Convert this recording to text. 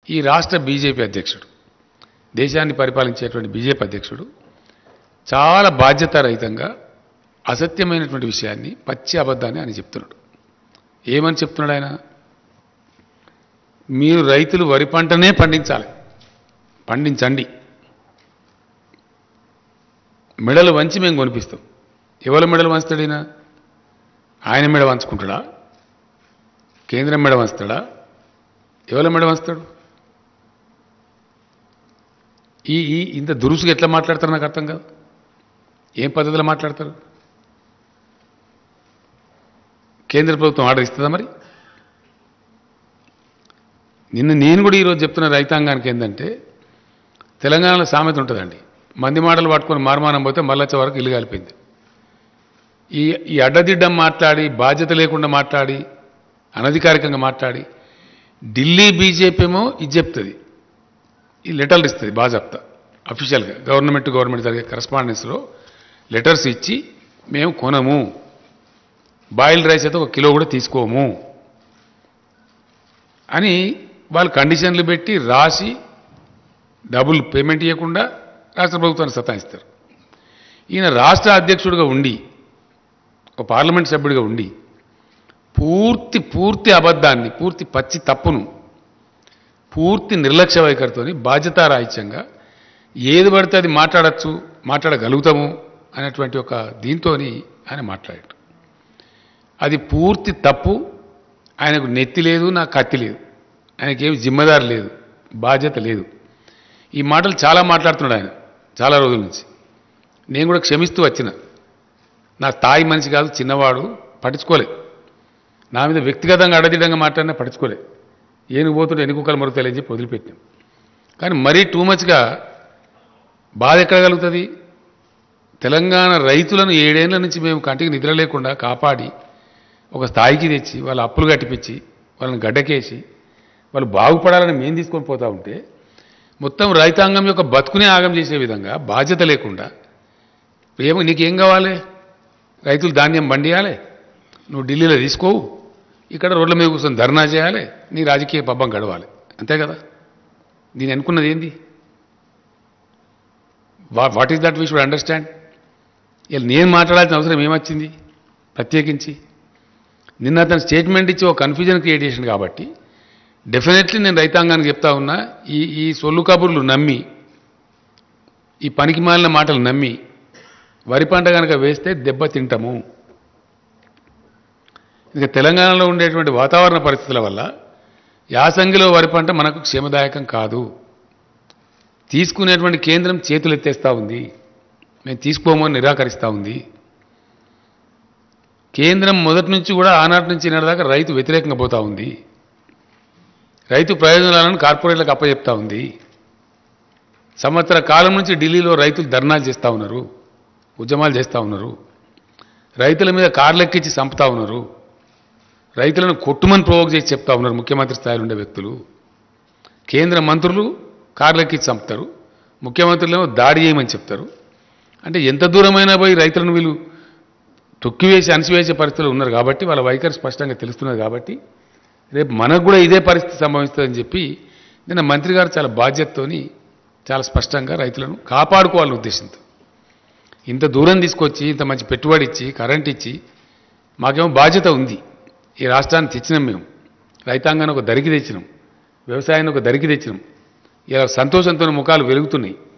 ఈ రాష్ట్ర బీజేపీ అధ్యక్షుడు దేశాన్ని పరిపాలించేటువంటి బీజేపీ అధ్యక్షుడు చాలా బాధ్యతారహితంగా అసత్యమైనటువంటి విషయాన్ని పచ్చి అబద్ధాన్ని ఆయన చెప్తున్నాడు ఏమని చెప్తున్నాడు ఆయన మీరు రైతులు వరి పంటనే పండించాలి పండించండి మెడలు వంచి మేము కొనిపిస్తాం ఎవరి మెడలు వంచుతాడు ఈయన ఆయన మెడ వంచుకుంటాడా కేంద్రం మెడ వంచుతాడా ఎవరి మెడ వంచుతాడు ఈ ఈ ఇంత దురుసుగా ఎట్లా మాట్లాడతారు నాకు అర్థం కాదు ఏం పద్ధతిలో మాట్లాడతారు కేంద్ర ప్రభుత్వం ఆర్డర్ ఇస్తుందా మరి నిన్న నేను కూడా ఈరోజు చెప్తున్న రైతాంగానికి ఏంటంటే తెలంగాణలో సామెత ఉంటుందండి మంది మాటలు పట్టుకొని మారమానం పోతే మళ్ళొచ్చే వరకు ఇల్లు కాలిపోయింది ఈ ఈ అడ్డదిడ్డం మాట్లాడి బాధ్యత లేకుండా మాట్లాడి అనధికారికంగా మాట్లాడి ఢిల్లీ బీజేపీ ఏమో ఇది చెప్తుంది ఈ లెటర్లు ఇస్తుంది బాగా చెప్తా అఫీషియల్గా గవర్నమెంట్ గవర్నమెంట్ జరిగే కరస్పాండెన్స్లో లెటర్స్ ఇచ్చి మేము కొనము బాయిల్డ్ రైస్ అయితే ఒక కిలో కూడా తీసుకోము అని వాళ్ళు కండిషన్లు పెట్టి రాసి డబ్బులు పేమెంట్ ఇవ్వకుండా రాష్ట్ర ప్రభుత్వాన్ని సతాయిస్తారు ఈయన రాష్ట్ర అధ్యక్షుడిగా ఉండి ఒక పార్లమెంట్ సభ్యుడిగా ఉండి పూర్తి పూర్తి అబద్ధాన్ని పూర్తి పచ్చి తప్పును పూర్తి నిర్లక్ష్య వైఖరితోని బాధ్యతారాహిత్యంగా ఏది పడితే అది మాట్లాడచ్చు మాట్లాడగలుగుతాము అనేటువంటి ఒక దీంతో ఆయన మాట్లాడాడు అది పూర్తి తప్పు ఆయనకు నెత్తి లేదు నాకు కత్తి లేదు ఆయనకేమి జిమ్మదారి లేదు బాధ్యత లేదు ఈ మాటలు చాలా మాట్లాడుతున్నాడు ఆయన చాలా రోజుల నుంచి నేను కూడా క్షమిస్తూ వచ్చిన నా స్థాయి మనిషి కాదు చిన్నవాడు పట్టించుకోలే నా మీద వ్యక్తిగతంగా అడదిడంగా మాట్లాడినా పట్టించుకోలే ఏనుగు పోతుంటే ఎన్నుకోకలు మరుగుతాయని చెప్పి వదిలిపెట్టాం కానీ మరీ టూ మచ్గా బాధ ఎక్కడ కలుగుతుంది తెలంగాణ రైతులను ఏడేళ్ల నుంచి మేము కంటికి నిద్ర లేకుండా కాపాడి ఒక స్థాయికి తెచ్చి వాళ్ళ అప్పులు కట్టిపించి వాళ్ళని గడ్డకేసి వాళ్ళు బాగుపడాలని మేము తీసుకొని పోతా ఉంటే మొత్తం రైతాంగం యొక్క బతుకునే ఆగం చేసే విధంగా బాధ్యత లేకుండా ఏమో నీకేం కావాలి రైతులు ధాన్యం బండియాలి నువ్వు ఢిల్లీలో తీసుకోవు ఇక్కడ రోడ్ల మీద కూర్చొని ధర్నా చేయాలి నీ రాజకీయ పబ్బం గడవాలి అంతే కదా దీని అనుకున్నది ఏంది what is that we should understand ఇలా నేను మాట్లాడాల్సిన అవసరం ఏమొచ్చింది ప్రత్యేకించి నిన్న అతను స్టేట్మెంట్ ఇచ్చి ఒక కన్ఫ్యూజన్ క్రియేట్ చేసింది కాబట్టి డెఫినెట్లీ నేను రైతాంగానికి చెప్తా ఉన్నా ఈ ఈ సొల్లు కబుర్లు నమ్మి ఈ పనికి మాలిన మాటలు నమ్మి వరి పంట కనుక వేస్తే దెబ్బ తింటాము ఇక తెలంగాణలో ఉండేటువంటి వాతావరణ పరిస్థితుల వల్ల యాసంగిలో వరి పంట మనకు క్షేమదాయకం కాదు తీసుకునేటువంటి కేంద్రం చేతులు ఎత్తేస్తూ ఉంది మేము తీసుకోమని నిరాకరిస్తూ ఉంది కేంద్రం మొదటి నుంచి కూడా ఆనాటి నుంచి ఈనాటి దాకా రైతు వ్యతిరేకంగా పోతా ఉంది రైతు ప్రయోజనాలను కార్పొరేట్లకు అప్పచెప్తా ఉంది సంవత్సర కాలం నుంచి ఢిల్లీలో రైతులు ధర్నాలు చేస్తూ ఉన్నారు ఉద్యమాలు చేస్తూ ఉన్నారు రైతుల మీద కార్లు ఎక్కించి చంపుతా ఉన్నారు రైతులను కొట్టుమని ప్రోవోక్ చేసి చెప్తా ఉన్నారు ముఖ్యమంత్రి స్థాయిలో ఉండే వ్యక్తులు కేంద్ర మంత్రులు కార్లు ఎక్కించి చంపుతారు ముఖ్యమంత్రులేమో దాడి చేయమని చెప్తారు అంటే ఎంత దూరమైనా పోయి రైతులను వీళ్ళు తొక్కివేసి అణిసివేసే పరిస్థితులు ఉన్నారు కాబట్టి వాళ్ళ వైఖరి స్పష్టంగా తెలుస్తున్నది కాబట్టి రేపు మనకు కూడా ఇదే పరిస్థితి సంభవిస్తుందని చెప్పి నిన్న మంత్రి గారు చాలా బాధ్యతతోని చాలా స్పష్టంగా రైతులను కాపాడుకోవాలనే ఉద్దేశంతో ఇంత దూరం తీసుకొచ్చి ఇంత మంచి పెట్టుబడి ఇచ్చి కరెంట్ ఇచ్చి మాకేమో బాధ్యత ఉంది ఈ రాష్ట్రాన్ని తెచ్చినాం మేము రైతాంగాన్ని ఒక దరికి తెచ్చినాం వ్యవసాయాన్ని ఒక దరికి తెచ్చినాం ఇలా సంతోషంతో ముఖాలు వెలుగుతున్నాయి